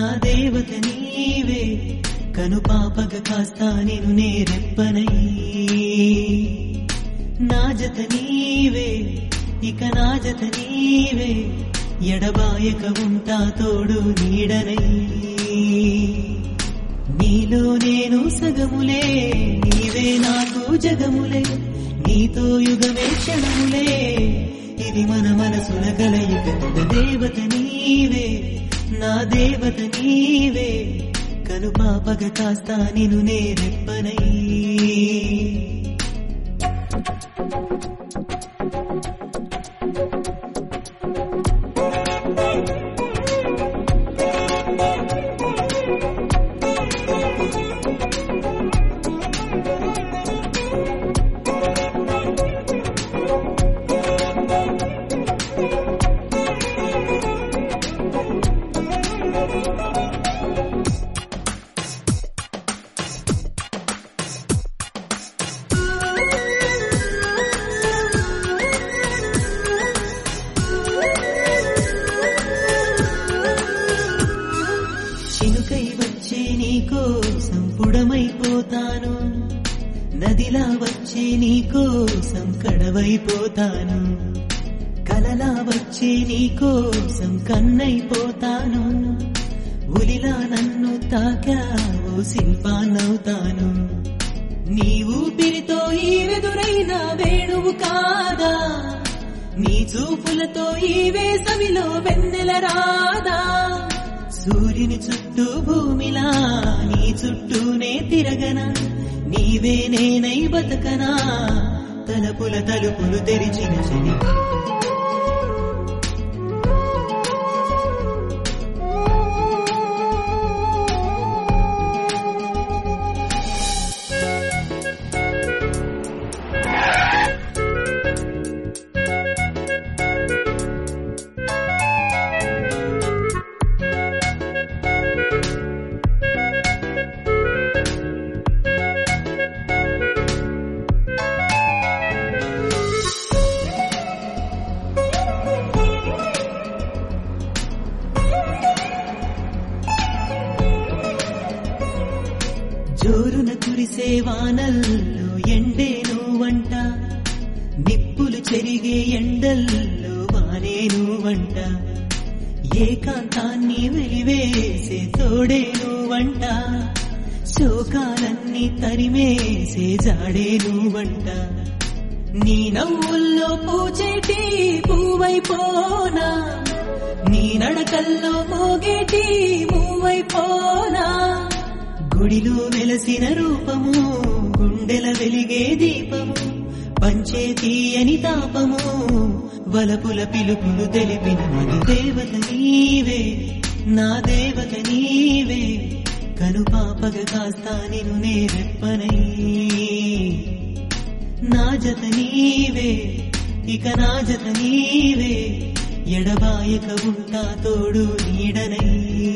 దేవత నీవే కను పాపగ కాస్తా నేను నేరెప్పనై నా జత నీవే ఇక నా జత నీవే ఎడబాయక ఉంటా తోడు నీడనై నీలో నేను సగములే నీవే నాకు జగములే నీతో యుగమే క్షణములే ఇది మన మనసుల కలయిక దేవత నీవే నా దేవత నీవే కను పాపగ కాస్తా నిన్ను నేరెప్పనై చినుకై వచ్చే నీకోసం పుడమైపోతాను నదిలా వచ్చే నీకోసం కడవైపోతాను కలలా వచ్చే నీకోసం కన్నైపోతాను ఉలిలా నన్ను తాకావో శిల్పాన్నవుతాను నీ ఊపిరితో ఈ వెదురైన వేణువు కాదా నీ చూపులతో ఈ వేసవిలో వెన్నెల రాదా సూర్యుని చుట్టూ భూమిలా నీ చుట్టూనే తిరగన నీవే నేనై బతకనా తలపుల తలుపులు తెరిచిన శని జోరున కురిసే వానల్లో ఎండే నువ్వంట నిప్పులు చెరిగే ఎండల్లో వానే నువ్వంట ఏకాంతాన్ని వెలివేసే తోడే నువ్వంట శోకాలన్నీ తరిమేసే జాడే నువ్వంట నీ నవ్వుల్లో పూచేటి పువ్వైపోనా నీ నడకల్లో మోగేటి మూవైపోనా గుడిలో వెలసిన రూపము గుండెల వెలిగే దీపము పంచే తీయని తాపము వలపుల పిలుపులు తెలిపిన మన దేవత నీవే నా దేవత నీవే కను పాపగ కాస్తా నిన్ను నేరెప్పనై నా జత నీవే ఇక నా జత నీవే ఎడబాయక ఉంటా తోడు నీడనై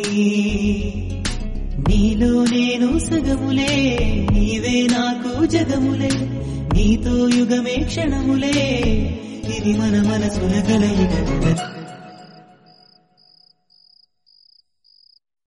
నీలో నేను సగములే నీవే నాకు జగములే నీతో యుగమే క్షణములే ఇది మన మనసుల కలయిక